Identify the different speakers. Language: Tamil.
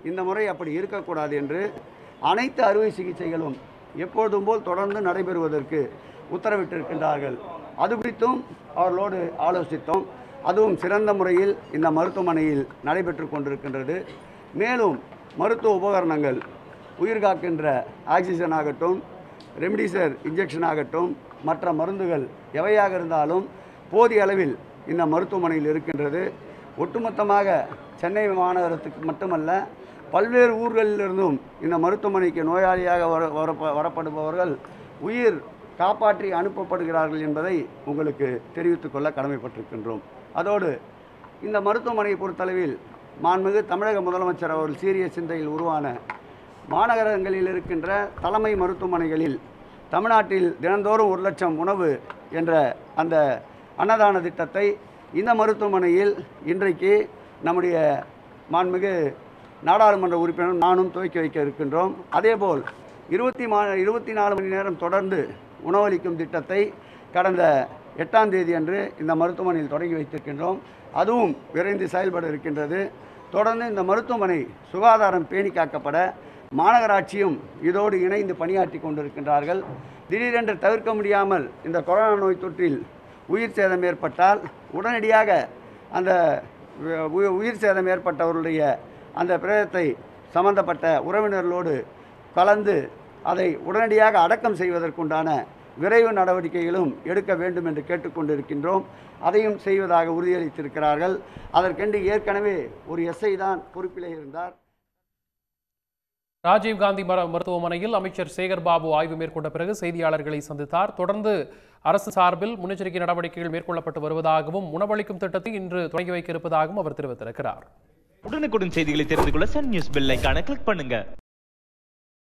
Speaker 1: இந்த முறை அப்படி இருக்கக்கூடாது என்று அனைத்து அறுவை சிகிச்சைகளும் எப்பொழுதும் போல் தொடர்ந்து நடைபெறுவதற்கு உத்தரவிட்டிருக்கின்றார்கள் அது குறித்தும் அவர்களோடு ஆலோசித்தோம் அதுவும் சிறந்த முறையில் இந்த மருத்துவமனையில் நடைபெற்று கொண்டிருக்கின்றது மேலும் மருத்துவ உபகரணங்கள் உயிர் காக்கின்ற ஆக்சிஜன் ஆகட்டும் ரெம்டிசர் இன்ஜெக்ஷன் ஆகட்டும் மற்ற மருந்துகள் எவையாக இருந்தாலும் போதிய அளவில் இந்த மருத்துவமனையில் இருக்கின்றது ஒட்டுமொத்தமாக சென்னை மாநகரத்துக்கு மட்டுமல்ல பல்வேறு ஊர்களிலிருந்தும் இந்த மருத்துவமனைக்கு நோயாளியாக வர வரப்ப- வரப்படுபவர்கள் உயிர் காப்பாற்றி அனுப்பப்படுகிறார்கள் என்பதை உங்களுக்கு தெரிவித்துக் கொள்ள கடமைப்பட்டிருக்கின்றோம் அதோடு இந்த மருத்துவமனையை பொறுத்தளவில் மாண்புமிகு தமிழக முதலமைச்சர் அவர்கள் சீரிய சிந்தையில் உருவான மாநகரங்களில் இருக்கின்ற தலைமை மருத்துவமனைகளில் தமிழ்நாட்டில் தினந்தோறும் ஒரு லட்சம் உணவு என்ற அந்த அன்னதான திட்டத்தை இந்த மருத்துவமனையில் இன்றைக்கு நம்முடைய மாண்புமிகு நாடாளுமன்ற உறுப்பினர் நானும் துவக்கி வைக்க இருக்கின்றோம் அதேபோல் இருபத்தி மா இருபத்தி நாலு மணி நேரம் தொடர்ந்து உணவளிக்கும் திட்டத்தை கடந்த எட்டாம் தேதி அன்று இந்த மருத்துவமனையில் தொடங்கி வைத்திருக்கின்றோம் அதுவும் விரைந்து செயல்பட இருக்கின்றது தொடர்ந்து இந்த மருத்துவமனை சுகாதாரம் பேணி காக்கப்பட மாநகராட்சியும் இதோடு இணைந்து பணியாற்றி கொண்டிருக்கின்றார்கள் திடீரென்று தவிர்க்க முடியாமல் இந்த கொரோனா நோய் தொற்றில் உயிர் சேதம் ஏற்பட்டால் உடனடியாக அந்த உ- உ- உயிர் சேதம் ஏற்பட்டவர்களுடைய அந்த பிரேதத்தை சம்பந்தப்பட்ட உறவினர்களோடு கலந்து அதை உடனடியாக அடக்கம் செய்வதற்குண்டான விரைவு நடவடிக்கைகளும் எடுக்க வேண்டும் என்று கேட்டுக்கொண்டிருக்கின்றோம் அதையும் செய்வதாக உறுதியளித்திருக்கிறார்கள் அதற்கென்று ஏற்கனவே ஒரு எஸ்ஐ தான் பொறுப்பிலே இருந்தார்
Speaker 2: ராஜீவ்காந்தி மர மருத்துவமனையில் அமைச்சர் சேகர் பாபு ஆய்வு மேற்கொண்ட பிறகு செய்தியாளர்களை சந்தித்தார் தொடர்ந்து அரசு சார்பில் முன்னெச்சரிக்கை நடவடிக்கைகள் மேற்கொள்ளப்பட்டு வருவதாகவும் உணவளிக்கும் திட்டத்தை இன்று தொடங்கி வைக்க இருப்பதாகவும் அவர் தெரிவித்திருக்கிறார்
Speaker 3: உடனுக்குடன் செய்திகளை தெரிந்து கொள்ள சன் நியூஸ் பெல் ஐகானை கிளிக் பண்ணுங்க